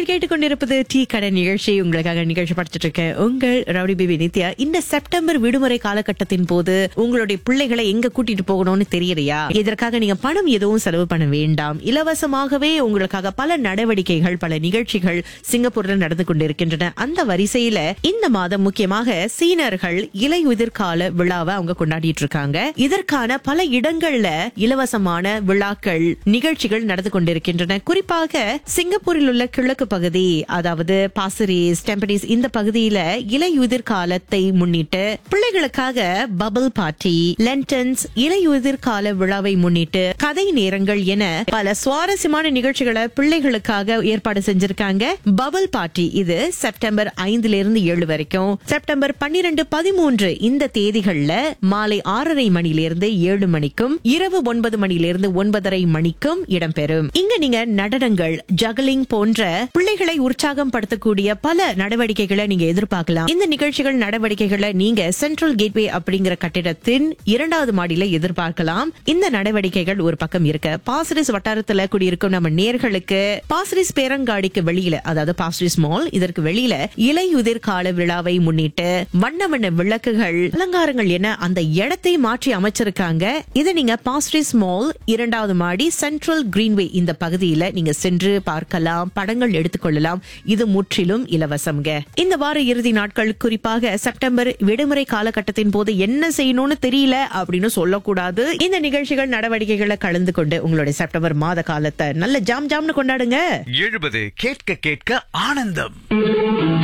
நீங்கள் கேட்டுக்கொண்டிருப்பது டீ கடை நிகழ்ச்சி உங்களுக்காக நிகழ்ச்சி படுத்திட்டு இருக்கேன் உங்கள் ரவுடி பேபி நித்யா இந்த செப்டம்பர் விடுமுறை காலகட்டத்தின் போது உங்களுடைய பிள்ளைகளை எங்க கூட்டிட்டு போகணும்னு தெரியலையா இதற்காக நீங்க பணம் எதுவும் செலவு பண்ண வேண்டாம் இலவசமாகவே உங்களுக்காக பல நடவடிக்கைகள் பல நிகழ்ச்சிகள் சிங்கப்பூர்ல நடந்து கொண்டிருக்கின்றன அந்த வரிசையில இந்த மாதம் முக்கியமாக சீனர்கள் இலையுதிர் கால விழாவை அவங்க கொண்டாடிட்டு இருக்காங்க இதற்கான பல இடங்கள்ல இலவசமான விழாக்கள் நிகழ்ச்சிகள் நடந்து கொண்டிருக்கின்றன குறிப்பாக சிங்கப்பூரில் உள்ள கிழக்கு பகுதி அதாவது பாசரிஸ் டெம்பனிஸ் இந்த பகுதியில இலையுதிர் காலத்தை முன்னிட்டு பிள்ளைகளுக்காக பபிள் பார்ட்டி லென்டன்ஸ் இலையுதிர் கால விழாவை முன்னிட்டு கதை நேரங்கள் என பல சுவாரஸ்யமான நிகழ்ச்சிகளை பிள்ளைகளுக்காக ஏற்பாடு செஞ்சிருக்காங்க பபிள் பார்ட்டி இது செப்டம்பர் ஐந்துல இருந்து ஏழு வரைக்கும் செப்டம்பர் பன்னிரண்டு பதிமூன்று இந்த தேதிகள்ல மாலை ஆறரை மணியிலிருந்து ஏழு மணிக்கும் இரவு ஒன்பது மணியிலிருந்து ஒன்பதரை மணிக்கும் இடம்பெறும் இங்க நீங்க நடனங்கள் ஜகலிங் போன்ற பிள்ளைகளை உற்சாகம் படுத்தக்கூடிய பல நடவடிக்கைகளை நீங்க எதிர்பார்க்கலாம் இந்த நிகழ்ச்சிகள் நடவடிக்கைகளை நீங்க சென்ட்ரல் கேட்வே அப்படிங்கிற கட்டிடத்தின் இரண்டாவது மாடியில எதிர்பார்க்கலாம் இந்த நடவடிக்கைகள் ஒரு பக்கம் இருக்க பாசிரிஸ் வட்டாரத்துல குடியிருக்கும் நம்ம நேர்களுக்கு பாசிரிஸ் பேரங்காடிக்கு வெளியில அதாவது பாசிரிஸ் மால் இதற்கு வெளியில இலையுதிர் கால விழாவை முன்னிட்டு வண்ண வண்ண விளக்குகள் அலங்காரங்கள் என அந்த இடத்தை மாற்றி அமைச்சிருக்காங்க இதை நீங்க பாஸ்ட்ரிஸ் மால் இரண்டாவது மாடி சென்ட்ரல் கிரீன்வே இந்த பகுதியில நீங்க சென்று பார்க்கலாம் படங்கள் எடுத்துக்கொள்ளலாம் இது முற்றிலும் இலவசம்ங்க இந்த வார இறுதி நாட்கள் குறிப்பாக செப்டம்பர் விடுமுறை காலகட்டத்தின் போது என்ன செய்யணும்னு தெரியல அப்படின்னு சொல்லக்கூடாது இந்த நிகழ்ச்சிகள் நடவடிக்கைகளை கலந்து கொண்டு உங்களுடைய செப்டம்பர் மாத காலத்தை நல்ல ஜாம் ஜாம்னு கொண்டாடுங்க எழுபது கேட்க கேட்க ஆனந்தம்